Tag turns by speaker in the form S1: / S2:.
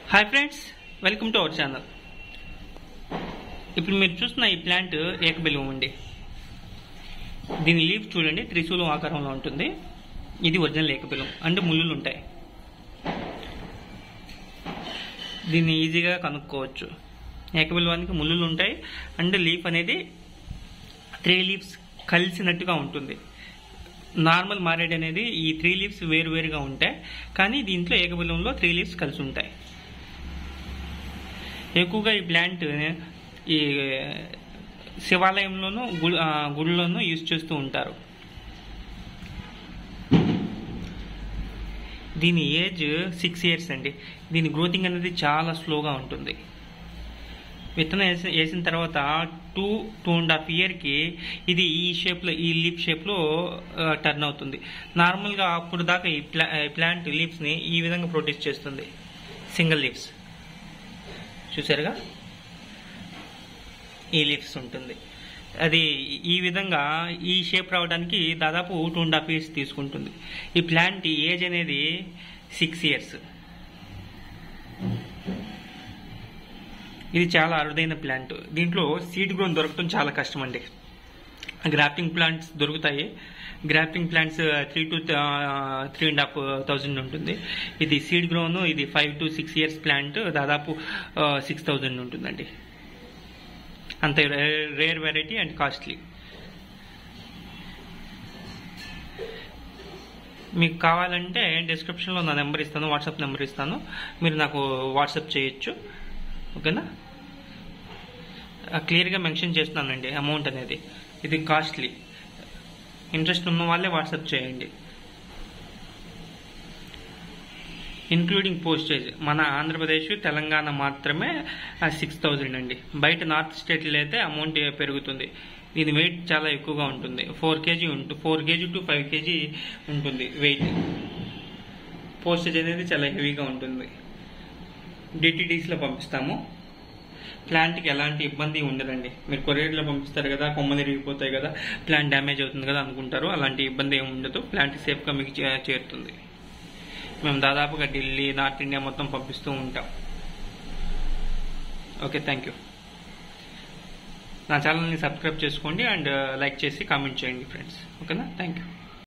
S1: hi friends welcome to our channel ఇప్పుడు మీరు చూస్తున్న ఈ ప్లాంట్ ఏకబిల్వం అండి దీని లీఫ్ చూడండి త్రిశూలం ఆకారంలో ఉంటుంది ఇది ఒరిజినల్ ఏకబిల్వం అంటే ముళ్ళులు ఉంటాయి దీన్ని ఈజీగా కనుక్కోవచ్చు ఏకబిల్వానికి ముళ్ళులు ఉంటాయి అండ్ లీఫ్ అనేది త్రీ లీవ్స్ కలిసినట్టుగా ఉంటుంది నార్మల్ మారేడ్ అనేది ఈ త్రీ లీవ్స్ వేరు వేరుగా ఉంటాయి కానీ దీంట్లో ఏకబిల్వంలో త్రీ లీవ్స్ కలిసి ఉంటాయి ఎక్కువగా ఈ ప్లాంట్ ఈ శివాలయంలోనూ గుడి ఆ, గుడిలోనూ యూజ్ చేస్తూ ఉంటారు దీని ఏజ్ సిక్స్ ఇయర్స్ అండి దీని గ్రోతింగ్ అనేది చాలా స్లోగా ఉంటుంది విత్తనం వేసి వేసిన తర్వాత టూ టూ అండ్ హాఫ్ ఇయర్కి ఇది ఈ షేప్లో ఈ లీఫ్ షేప్లో టర్న్ అవుతుంది నార్మల్గా అప్పుడు దాకా ఈ ప్లా ప్లాంట్ లీవ్స్ని ఈ విధంగా ప్రొడ్యూస్ చేస్తుంది సింగిల్ లీవ్స్ చూసారుగా ఈ లీవ్స్ ఉంటుంది అది ఈ విధంగా ఈ షేప్ రావడానికి దాదాపు టూ అండ్ హాఫ్ ఇయర్స్ తీసుకుంటుంది ఈ ప్లాంట్ ఏజ్ అనేది సిక్స్ ఇయర్స్ ఇది చాలా అరుదైన ప్లాంట్ దీంట్లో సీడ్ గ్రోన్ దొరకడం చాలా కష్టం అండి గ్రాఫ్టింగ్ ప్లాంట్స్ దొరుకుతాయి grafting plants three to three and half thousand ఉంటుంది ఇది సీడ్ గ్రోన్ ఇది five to six years plant దాదాపు సిక్స్ థౌజండ్ ఉంటుందండి అంత రేర్ వెరైటీ అండ్ కాస్ట్లీ మీకు కావాలంటే డిస్క్రిప్షన్లో నా నెంబర్ ఇస్తాను వాట్సాప్ నెంబర్ ఇస్తాను మీరు నాకు వాట్సాప్ చేయొచ్చు ఓకేనా క్లియర్గా మెన్షన్ చేస్తున్నానండి అమౌంట్ అనేది ఇది కాస్ట్లీ ఇంట్రెస్ట్ ఉన్న వాళ్ళే వాట్సాప్ చేయండి ఇంక్లూడింగ్ పోస్టేజ్ మన ఆంధ్రప్రదేశ్ తెలంగాణ మాత్రమే సిక్స్ థౌజండ్ అండి బయట నార్త్ స్టేట్లో అయితే అమౌంట్ పెరుగుతుంది దీని వెయిట్ చాలా ఎక్కువగా ఉంటుంది ఫోర్ కేజీ ఉంటుంది four kg to five kg ఉంటుంది వెయిట్ పోస్టేజ్ అనేది చాలా హెవీగా ఉంటుంది డిటిడిస్లో పంపిస్తాము ప్లాంట్కి ఎలాంటి ఇబ్బంది ఉండదండి మీరు కొరియర్లో పంపిస్తారు కదా కొమ్మలు ఇరిగిపోతాయి కదా ప్లాంట్ డ్యామేజ్ అవుతుంది కదా అనుకుంటారు అలాంటి ఇబ్బంది ఏమి ఉండదు ప్లాంట్ సేఫ్గా మీకు చే- చేరుతుంది మేము దాదాపుగా ఢిల్లీ నార్త్ ఇండియా మొత్తం పంపిస్తూ ఉంటాం ఓకే థ్యాంక్ యూ నా ఛానల్ని సబ్స్క్రైబ్ చేసుకోండి అండ్ లైక్ చేసి కామెంట్ చేయండి ఫ్రెండ్స్ ఓకేనా థ్యాంక్ యూ